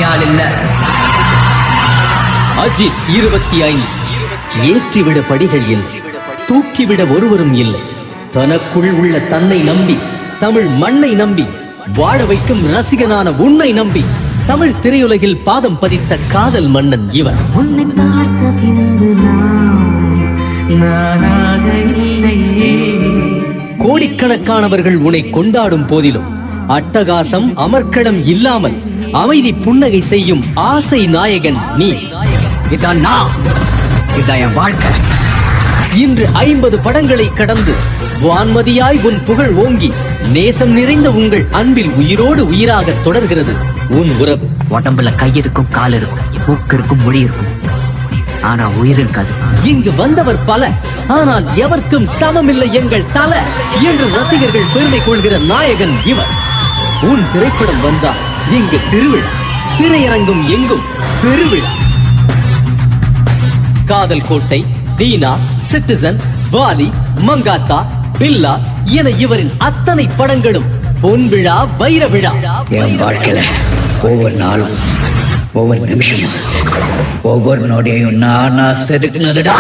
வாயால் இல்ல அஜித் இருபத்தி ஐந்து ஏற்றிவிட படிகள் இல்லை தூக்கிவிட ஒருவரும் இல்லை தனக்குள் உள்ள தன்னை நம்பி தமிழ் மண்ணை நம்பி வாழ வைக்கும் ரசிகனான உன்னை நம்பி தமிழ் திரையுலகில் பாதம் பதித்த காதல் மன்னன் இவன் உன்னை பார்த்த பின்பு நான் நானாக இல்லையே கோடிக்கணக்கானவர்கள் உன்னை கொண்டாடும் போதிலும் அட்டகாசம் அமர்க்களம் இல்லாமல் அமைதி புன்னகை செய்யும் ஆசை நாயகன் நீ இதான் நான் இதான் என் வாழ்க்கை இன்று ஐம்பது படங்களை கடந்து வான்மதியாய் உன் புகழ் ஓங்கி நேசம் நிறைந்த உங்கள் அன்பில் உயிரோடு உயிராக தொடர்கிறது உன் உறவு உடம்புல கை இருக்கும் கால் இருக்கும் மூக்கு இருக்கும் மொழி இருக்கும் ஆனா உயிர் இருக்காது இங்கு வந்தவர் பல ஆனால் எவர்க்கும் சமமில்லை எங்கள் தல என்று ரசிகர்கள் பெருமை கொள்கிற நாயகன் இவர் உன் திரைப்படம் வந்தால் இங்கு திருவிழா திரையரங்கும் எங்கும் பெருவிழா காதல் கோட்டை தீனா சிட்டிசன் வாலி மங்காத்தா பில்லா என இவரின் அத்தனை படங்களும் பொன் விழா வைர விழா என் வாழ்க்கையில ஒவ்வொரு நாளும் ஒவ்வொரு நிமிஷமும் ஒவ்வொரு நொடியையும் நானா செதுக்குனதுடா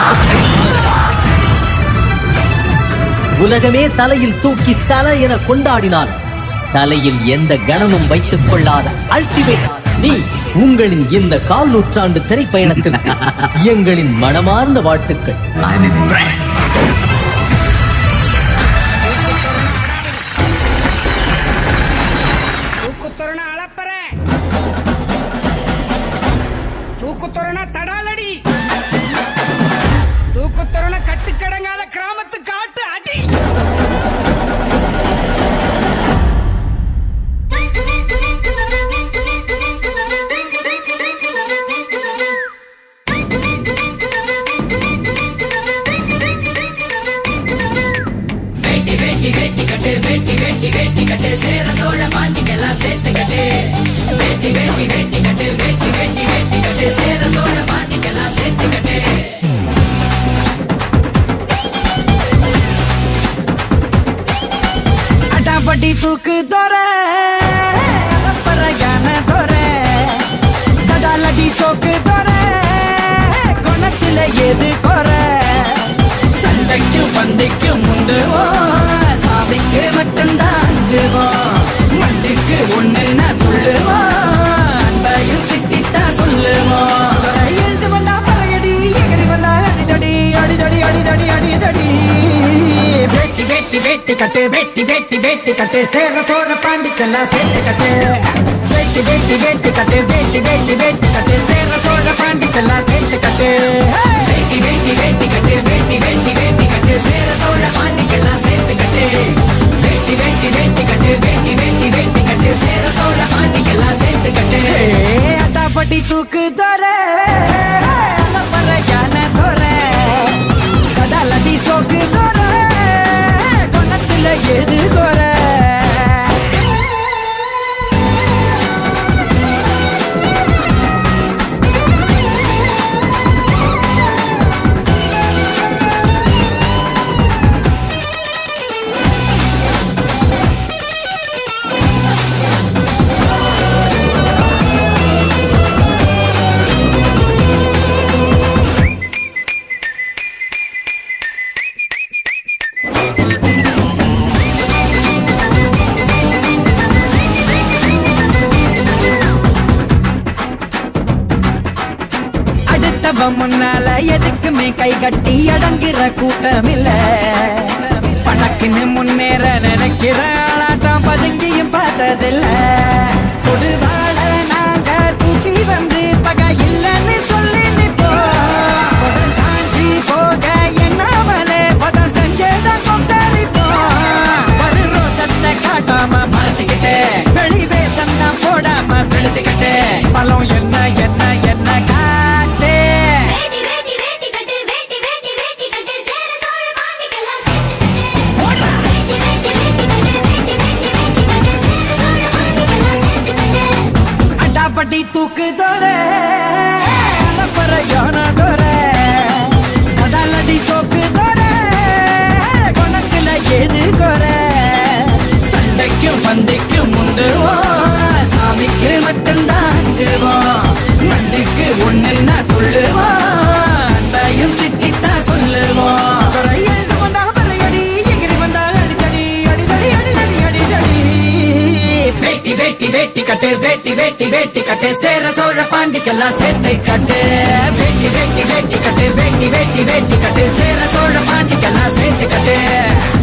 உலகமே தலையில் தூக்கி தலை என கொண்டாடினார் தலையில் எந்த கணமும் வைத்துக் கொள்ளாத அல்டிமேட் நீ உங்களின் இந்த கால் நூற்றாண்டு திரைப்பயணத்திற்கு எங்களின் மனமார்ந்த வாழ்த்துக்கள் I'm impressed. தூக்குத்தொரண அளப்பற தூக்குத்தொரண தடாலடி தூக்குத்தொரண கட்டுக்கடங்காத கிராமத்து காட்டு அடி அடாபடி தூக்கு தோற அளப்பற யான தோற தடாலடி சோக்கு தோற குணத்துல எது குற சண்டைக்கு பந்தைக்கு முந்துவோம் சாவிக்கு மட்டும்தான் அஞ்சுவோம் மண்டுக்கு ஒண்ணுன்னா துள்ளுவோம் அன்பையும் திட்டித்தான் சொல்லுவோம் எழுந்து வந்தா பறையடி எகரி வந்தா அடிதடி அடிதடி அடிதடி அடிதடி வெட்டி வெட்டி வெட்டி கட்டு வெட்டி வெட்டி வெட்டி கட்டு சேர சோழ பாண்டிக்கெல்லாம் சேர்த்து கட்டு வெட்டி வெட்டி வெட்டி கட்டு வெட்டி வெட்டி வெட்டி கட்டு சேர சோழ பாண்டிக்கெல்லாம் சேர்த்து கட்டு வெட்டி வெட்டி வெட்டி கட்டு வெட்டி வெட்டி வெட்டி கட்டு சேர சோழ பாண்டிக்கெல்லாம் சேர்த்து கட்டு வெட்டி வெட்டி வெட்டி கட்டு வெட்டி வெட்டி வெட்டி கட்டு சேர சோழ பாண்டிக்கெல்லாம் சேர்த்து கட்டு அட்டாப்பட்டி தூக்கு தோற பற யான தோற கடலடி சோக்கு தோற கொண்டத்துல எது தோற அடுத்தவ முன்னால எதுக்குமே கை கட்டி அடங்குற கூட்டம் இல்ல பணக்குன்னு முன்னேற நினைக்கிற ஆளாட்டம் பதுங்கியும் பார்த்ததில்ல கொடுவாள நாங்க தூக்கி வந்து பகை இல்லைன்னு சொல்லி நிப்போம் உடல் சாஞ்சி போக என்னாமலே பதம் செஞ்சதான் கொத்தரிப்போம் ஒரு ரோசத்தை காட்டாம மறைச்சுக்கிட்டு வெளி வேஷம் தான் போடாம வெளுத்துக்கிட்டு பழம் என்ன என்ன என்ன காட்டு வேட்டி வேட்டி வேட்டி கட்டு வேட்டி வேட்டி வேட்டி கட்டு சேர சோழ பாண்டிக்கெல்லாம் சேர்த்து கட்டு வேட்டி வேட்டி வேட்டி கட்டு வேட்டி வேட்டி வேட்டி கட்டு சேர சோழ பாண்டிக்கெல்லாம் சேர்த்து கட்டு அடாப்பட்டி தூக்கு தோற அலப்பற யான தோற கடலடி சோக்கு தோற குணத்துல எது குற சண்டைக்கும் பந்தைக்கும் முந்துவோம் சாமிக்கு மட்டும்தான் அஞ்சுவோம் சோழ பாண்டிக்கெல்லாம் சேர்த்து கட்டு வேட்டி வேட்டி வேட்டி கட்டு வேட்டி வேட்டி வேட்டி கட்டு சேர சோழ பாண்டிக்கெல்லாம் சேர்த்து கட்டு